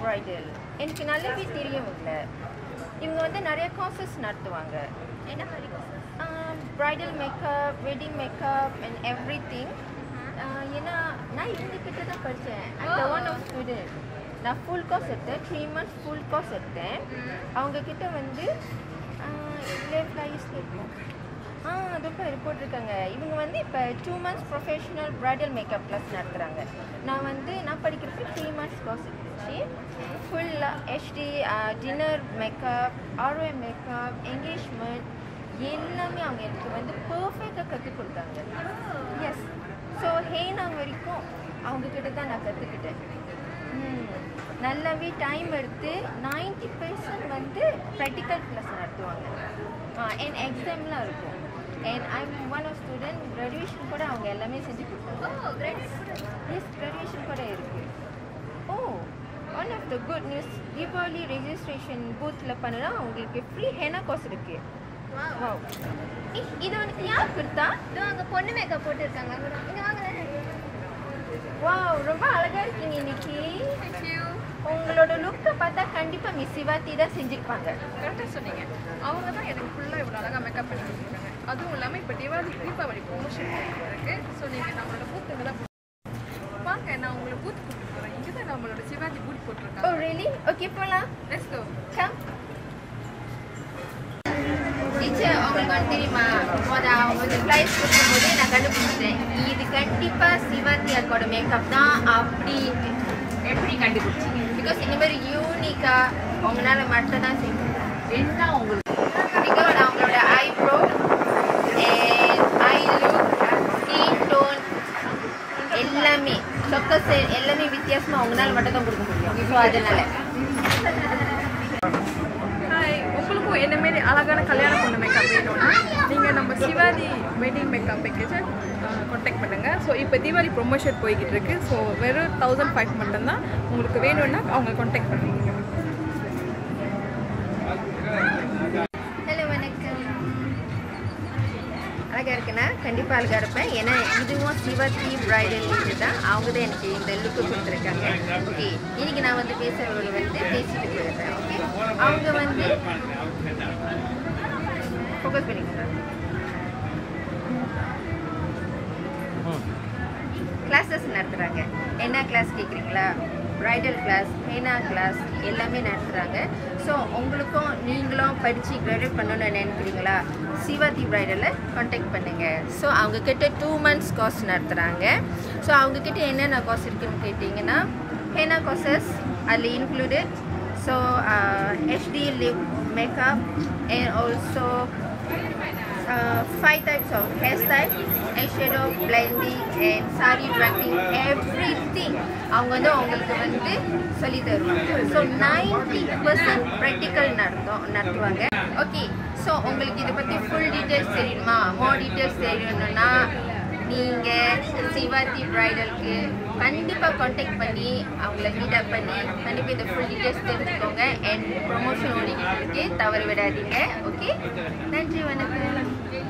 Bridal எனக்கு நல்லாவே தெரியும் இல்லை இவங்க வந்து நிறைய கோர்சஸ் நடத்துவாங்க என்ன மாதிரி courses bridal makeup wedding makeup and everything ஏன்னா நான் இவங்க கிட்ட தான் படித்தேன் அந்த Oh. ஒன் ஆஃப் ஸ்டூடெண்ட் நான் ஃபுல் கோர்ஸ் எடுத்தேன் த்ரீ மந்த்ஸ் ஃபுல் கோர்ஸ் எடுத்தேன் அவங்க கிட்ட வந்து இதில் ப்ரைஸில் இருக்கும் ஆ ரொம்ப ரிப்போர்ட் இருக்காங்க இவங்க வந்து இப்போ two months professional bridal makeup class நடத்துகிறாங்க நான் வந்து நான் படிக்கிறப்ப த்ரீ மந்த்ஸ் கோர்ஸ் இருந்துச்சு ஃபுல்லாக HD dinner makeup ROM makeup engagement எல்லாமே அவங்க எனக்கு வந்து பர்ஃபெக்டாக கற்றுக் கொடுத்தாங்க எஸ் ஸோ ஹேனா வரைக்கும் அவங்க கிட்ட தான் நான் கற்றுக்கிட்டேன் நல்லாவே டைம் எடுத்து 90% பர்சன்ட் வந்து ப்ராக்டிக்கல் கிளாஸ் நடத்துவாங்க அண்ட் எக்ஸாம்லாம் இருக்கும் and I one of student graduation கூட அவங்க எல்லாமே செஞ்சு கொடுத்தாங்க ஓ கிரேட் எஸ் கிராஜுவேஷன் கூட இருக்கு oh one of the good news Deepavali registration பூத்தில் பண்ணலாம் உங்களுக்கு ஃப்ரீ ஹெனா கோர்ஸ் இருக்கு வாவ் Wow. இ- இது உனக்கு யார் கொடுத்தா இதோ அங்க பொண்ணு மேக்கப் போட்டுருக்காங்க இங்க வாங்க வாவ் ரொம்ப அழகா இருக்கீங்க இன்னைக்கு Thank you. உங்களோட லுக்கை பார்த்தா கண்டிப்பா மிஸ் சிவாத்தி தான் செஞ்சிருப்பாங்க கரெக்டாக சொன்னீங்க அவங்க தான் எனக்கு ஃபுல்லாக இவ்வளோ அழகாக மேக்கப் பண்ணி கொடுத்துருக்காங்க அதுவும் இல்லாமல் இப்போ தீபாவளி தீபாவளி ப்ரொமோஷன் இருக்கு ஸோ நீங்கள் நம்மளோட பூத்துங்க தான் வாங்க நான் உங்களை பூத் கூப்பிட்டு போகிறேன் இங்கே தான் நம்மளோட சிவாஜி பூத் ஓ போட்டிருக்காங்க ரியலி ஓகே போலாம் லெட்ஸ் கோ கம் டீச்சர் உங்களுக்கு வந்து தெரியுமா முத அவங்க வந்து ப்ரைஸ் கொடுக்கும்போது நான் கண்டுபிடிச்சிட்டேன் இது கண்டிப்பா சிவாத்தி அக்கோட மேக்கப் தான் அப்படின்ட்டு எப்படி கண்டுபிடிச்சீங்க பிகாஸ் இந்த மாதிரி யூனிக்கா உங்களால மட்டும் தான் செய்ய முடியும் என்ன உங்களுக்கு பிகாஸ் அவங்களோட eyebrow eye look skin tone எல்லாமே சொக்க எல்லாமே வித்தியாசமா அவங்களால மட்டும் தான் கொடுக்க முடியும் ஸோ அதனால ஹாய் உங்களுக்கும் என்ன மாரி அழகான கல்யாண பொண்ணு மேக்கப் வேணும்னா நீங்கள் நம்ம சிவாஜி வெட்டிங் மேக்கப் பேக்கேஜை காண்டாக்ட் பண்ணுங்கள் ஸோ இப்போ தீபாவளி ப்ரொமோஷன் போய்கிட்டு இருக்கு ஸோ வெறும் தௌசண்ட் ஃபைவ் மட்டும்தான் உங்களுக்கு வேணும்னா அவங்க காண்டாக்ட் பண்ணுவீங்க ஹலோ வணக்கம் அழகா இருக்குண்ணா கண்டிப்பாக அழகா இருப்பேன் ஏன்னா இதுவும் சிவத்தி பிரைடல் இது தான் அவங்க தான் எனக்கு இந்த லுக்கு கொடுத்துருக்காங்க ஓகே இன்னைக்கு நான் வந்து பேசுகிறவங்க வந்து பேசிட்டு போயிடுறேன் ஓகே அவங்க வந்து ஃபோக்கஸ் பண்ணிக்கோங்க கிளாஸஸ் நடத்துகிறாங்க என்ன கிளாஸ் கேட்குறீங்களா ப்ரைடல் கிளாஸ் ஹேனா கிளாஸ் எல்லாமே நடத்துகிறாங்க ஸோ உங்களுக்கும் நீங்களும் படித்து கிராஜுவேட் பண்ணணும்னு நினைக்கிறீங்களா சிவாதி ப்ரைடலில் காண்டாக்ட் பண்ணுங்கள் ஸோ அவங்கக்கிட்ட டூ மந்த்ஸ் கோர்ஸ் நடத்துகிறாங்க ஸோ அவங்கக்கிட்ட என்னென்ன கோர்ஸ் இருக்குன்னு கேட்டிங்கன்னா ஹேனா கோர்சஸ் அதில் included so HD lip makeup and also uh, five types of hairstyle, eyeshadow, blending and sari wrapping, everything. அவங்க வந்து உங்களுக்கு வந்து சொல்லி தருவாங்க ஸோ நைன்டி பர்சன்ட் ப்ராக்டிக்கல் நடத்தும் நடத்துவாங்க ஓகே ஸோ உங்களுக்கு இதை பற்றி ஃபுல் டீட்டெயில்ஸ் தெரியணுமா மோர் டீட்டெயில்ஸ் தெரியணும்னா நீங்கள் சிவாத்தி ப்ரைடலுக்கு கண்டிப்பாக காண்டாக்ட் பண்ணி அவங்கள மீட் அப் பண்ணி கண்டிப்பாக இந்த ஃபுல் டீட்டெயில்ஸ் தெரிஞ்சுக்கோங்க அண்ட் ப்ரொமோஷன் ஓடிக்கிட்டு இருக்கு தவறு விடாதீங்க ஓகே நன்றி வணக்கம்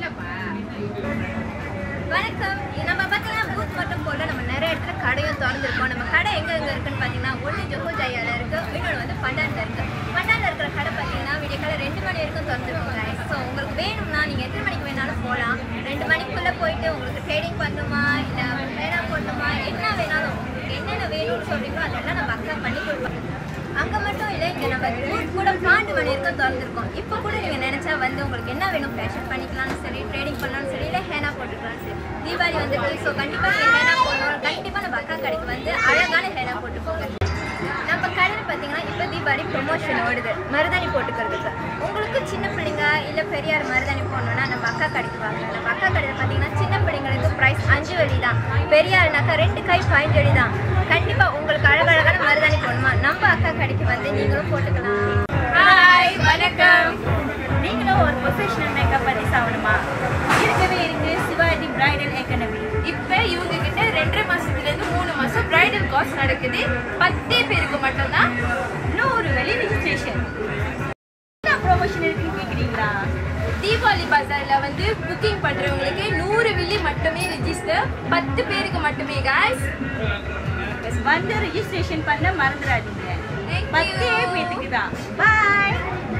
வணக்கம் நம்ம பார்த்தீங்கன்னா பூத் மட்டும் போல நம்ம நிறைய இடத்துல கடையும் திறந்துருக்கோம் நம்ம கடை எங்கே எங்கே இருக்குன்னு பார்த்தீங்கன்னா ஒன்று ஜொஹோ ஜாயால இருக்கு இன்னொன்று வந்து பண்டானில் இருக்கு பண்டானில் இருக்கிற கடை பார்த்தீங்கன்னா விடிய கடை ரெண்டு மணி வரைக்கும் திறந்துருக்கோங்க ஸோ உங்களுக்கு வேணும்னா நீங்கள் எத்தனை மணிக்கு வேணாலும் போகலாம் ரெண்டு மணிக்குள்ளே போயிட்டு உங்களுக்கு ட்ரேடிங் பண்ணணுமா இல்லை வேணா போடணுமா என்ன வேணாலும் உங்களுக்கு என்னென்ன வேணும்னு சொல்றீங்களோ அதெல்லாம் நம்ம அக்கா பண்ணி கொடுப்போம் அங்கே மட்டும் இல்லை இங்கே நம்ம பூத் கூட பாண்டு மணி வரைக்கும் திறந்துருக்கோம் இப்போ கூட நீங்கள் நினச்சா வந்து உங்களுக்கு என்ன வேணும் ஃபேஷன் பண்ணிக்கலாம்னு சரி ட்ரேடிங் பண்ணலாம்னு சரி இல்லை ஹேனா போட்டுக்கலாம் சரி தீபாவளி வந்துருக்கு ஸோ கண்டிப்பாக நீங்கள் ஹேனா போடணும் கண்டிப்பாக நம்ம அக்கா கடைக்கு வந்து அழகான ஹேனா போட்டு போங்க நம்ம கடையில் பார்த்தீங்கன்னா இப்போ தீபாவளி ப்ரொமோஷன் ஓடுது மருதாணி போட்டுக்கிறதுக்கு உங்களுக்கு சின்ன பிள்ளைங்க இல்லை பெரியார் மருதாணி போடணும்னா நம்ம அக்கா கடைக்கு வாங்க நம்ம அக்கா கடையில் பார்த்தீங்கன்னா சின்ன பிள்ளைங்களுக்கு ப்ரைஸ் அஞ்சு வழி தான் பெரியார்னாக்கா ரெண்டு கை பாயிண்ட் வழி தான் கண்டிப்பாக உங்களுக்கு அழகழகான மருதாணி போடணுமா நம்ம அக்கா கடைக்கு வந்து நீங்களும் போட்டுக்கலாம் ஹாய் வணக்கம் நீங்களும் ஒரு ப்ரொஃபஷனல் மேக்கப் பண்ணி சாப்பிடுமா இருக்கவே இருக்கு சிவாஜி பிரைடல் அகாடமி இப்போ இவங்க கிட்ட ரெண்டரை மாசத்துல இருந்து மூணு மாசம் பிரைடல் கோர்ஸ் நடக்குது பத்தே பேருக்கு மட்டும்தான் நூறு வெளி ரிஜிஸ்ட்ரேஷன் என்ன ப்ரொமோஷன் இருக்குன்னு கேட்குறீங்களா தீபாவளி பஜார்ல வந்து புக்கிங் பண்றவங்களுக்கு நூறு வில்லி மட்டுமே ரெஜிஸ்டர் பத்து பேருக்கு மட்டுமே guys வந்து ரிஜிஸ்ட்ரேஷன் பண்ண மறந்துடாதீங்க தேங்க் பத்தே பேத்துக்கு தான் பாய்